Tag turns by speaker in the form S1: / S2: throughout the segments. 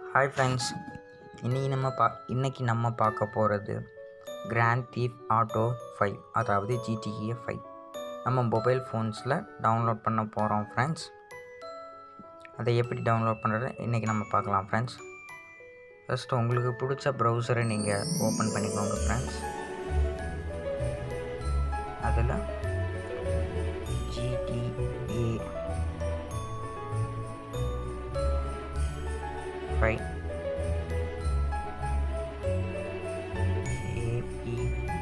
S1: hi friends இன்றைக்கி நம்ம பா இன்றைக்கி நம்ம பார்க்க போகிறது கிராண்ட் தீப் ஆட்டோ ஃபைவ் அதாவது ஜிடிஏ ஃபைவ் நம்ம மொபைல் ஃபோன்ஸில் டவுன்லோட் பண்ண போகிறோம் ஃப்ரெண்ட்ஸ் அதை எப்படி டவுன்லோட் பண்ணுறது இன்றைக்கி நம்ம பார்க்கலாம் ஃப்ரெண்ட்ஸ் ஃபஸ்ட்டு உங்களுக்கு பிடிச்ச ப்ரௌசரை நீங்கள் ஓப்பன் பண்ணிக்கோங்க ஃப்ரெண்ட்ஸ் அதில் ஜிடிஏ ஃபைவ் ஏபி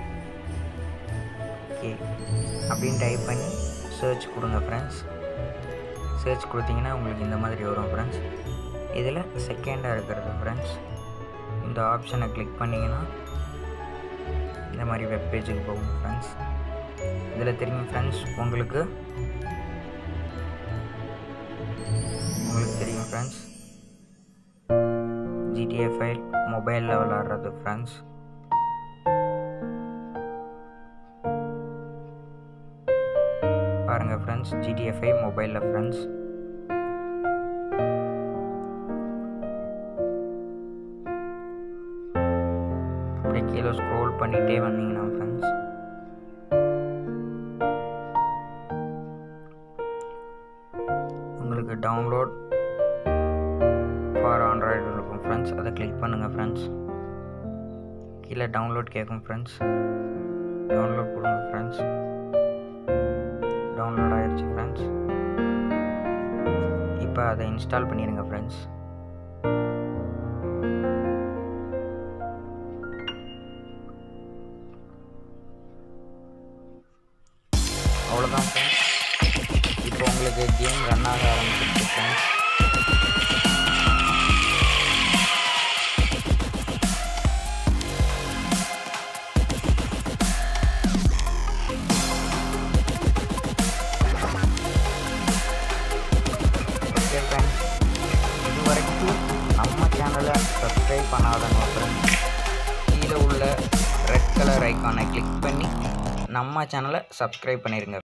S1: கே அப்படின்னு டைப் பண்ணி சர்ச் கொடுங்க ஃப்ரெண்ட்ஸ் சர்ச் கொடுத்தீங்கன்னா உங்களுக்கு இந்த மாதிரி வரும் ஃப்ரெண்ட்ஸ் இதில் செகண்டாக இருக்கிறது ஃப்ரெண்ட்ஸ் இந்த ஆப்ஷனை கிளிக் பண்ணிங்கன்னா இந்த மாதிரி வெப் பேஜுக்கு போகும் ஃப்ரெண்ட்ஸ் இதில் தெரியும் ஃப்ரெண்ட்ஸ் உங்களுக்கு உங்களுக்கு தெரியும் ஃப்ரெண்ட்ஸ் ஜிடிஏ ஃபைல் மொபைலில் விளாட்றது ஃப்ரெண்ட்ஸ் பாருங்கள் ஃப்ரெண்ட்ஸ் ஜிடிஏ ஃபைவ் மொபைலில் ஃப்ரெண்ட்ஸ் அப்படியே கீழே ஸ்க்ரோல் பண்ணிகிட்டே வந்தீங்கன்னா ஃப்ரெண்ட்ஸ் உங்களுக்கு டவுன்லோட் ஃபார் ஆண்ட்ராய்டு இருக்கும் ஃப்ரெண்ட்ஸ் அதை கிளிக் பண்ணுங்கள் ஃப்ரெண்ட்ஸ் கீழே டவுன்லோட் கேட்கும் ஃப்ரெண்ட்ஸ் டவுன்லோட் கொடுங்க ஃப்ரெண்ட்ஸ் டவுன்லோட் ஆயிடுச்சு ஃப்ரெண்ட்ஸ் இப்போ அதை இன்ஸ்டால் பண்ணிடுங்க ஃப்ரெண்ட்ஸ் அவ்வளோதான் ஃப்ரெண்ட்ஸ் இப்போ உங்களுக்கு கேம் ரன் ஆக ஆரம்பிச்சிருச்சு ஃப்ரெண்ட்ஸ் ஓகே ஃப்ரெண்ட்ஸ் இது வரைக்கும் நம்ம சேனலை சப்ஸ்கிரைப் பண்ணாதவங்க ஃப்ரெண்ட்ஸ் கீழே உள்ள ரெட் கலர் ஐக்கானை கிளிக் பண்ணி நம்ம சேனலை சப்ஸ்கிரைப் பண்ணிடுங்க